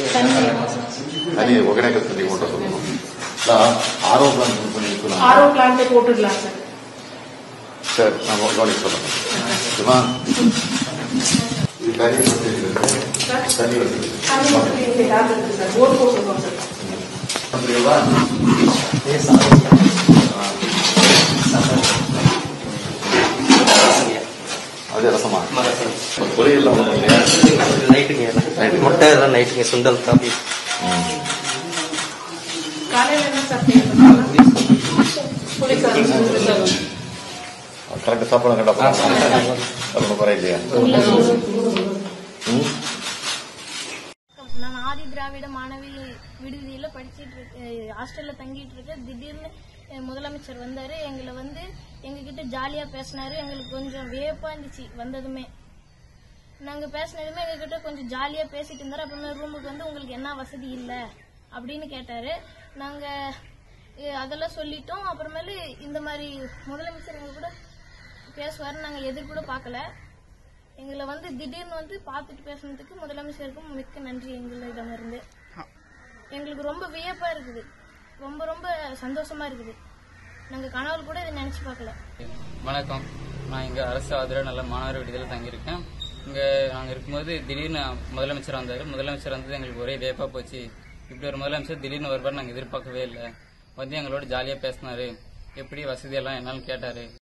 தனி ஒகேனக்கல் தண்ணி கொண்டு சொல்லணும் இல்லை ஆர்ஓ பிளான் பண்ணி சொல்லலாம் ஆர்ஓ பிளான்ட்டே போட்டுடலாம் சார் சார் நான் கவனிக்க சொல்றேன் சும்மா இது தண்ணி வந்து தண்ணி வந்து தண்ணி வந்து இங்க ஏதாவது இருக்கு சார் போர் போட்டுருக்கோம் சார் வந்துருவா அது ரசமா பொரியல் நைட்டுங்க முட்டை எல்லாம் நைட்டுங்க சுண்டல் காபி காலையில என்ன சார் செய்யணும் புளி சாதம் புளி சாதம் கரெக்டாக சாப்பிட கரெக்டாக சொல்லணும் குறை இல்லையா ம் நான் ஆதி திராவிட மாணவி விடுதியில படிச்சிட்டு இருக்க ஹாஸ்டல்ல தங்கிட்டு இருக்கேன் திடீர்னு அஹ், முதலமைச்சர் வந்தாரு எங்களை வந்து எங்ககிட்ட ஜாலியா பேசினாரு எங்களுக்கு கொஞ்சம் வியப்பா இருந்துச்சு வந்ததுமே நாங்க பேசினதுமே எங்ககிட்ட கொஞ்சம் ஜாலியா பேசிட்டு இருந்தாரு அப்புறமே ரூமுக்கு வந்து உங்களுக்கு என்ன வசதி இல்ல அப்படின்னு கேட்டாரு நாங்க அஹ், அதெல்லாம் சொல்லிட்டோம் அப்புறமேலு இந்த மாதிரி முதலமைச்சர் எங்க கூட பேசுவாருன்னு நாங்க எதிர்கூட பார்க்கல எங்களை வந்து திடீர்னு வந்து பார்த்துட்டு பேசுனதுக்கு முதலமைச்சருக்கும் மிக்க நன்றி எங்களிடமிருந்து எங்களுக்கு ரொம்ப வியப்பா இருக்குது ரொம்ப ரொம்ப சந்தோஷமா இருக்குது நாங்க கனவுல கூட இதை நினைச்சு பார்க்கல வணக்கம் நான் இங்கே அரசு ஆதரவு நல்ல மாணவர் விடுதியில் தங்கியிருக்கேன் இங்கே நாங்கள் இருக்கும்போது திடீர்னு முதலமைச்சர் வந்தார் முதலமைச்சர் வந்தது எங்களுக்கு ஒரே வேப்பாக போச்சு இப்படி ஒரு முதலமைச்சர் திடீர்னு வருவார் நாங்கள் எதிர்பார்க்கவே இல்லை வந்து எங்களோட ஜாலியாக பேசினாரு எப்படி வசதியெல்லாம் என்னன்னு கேட்டார்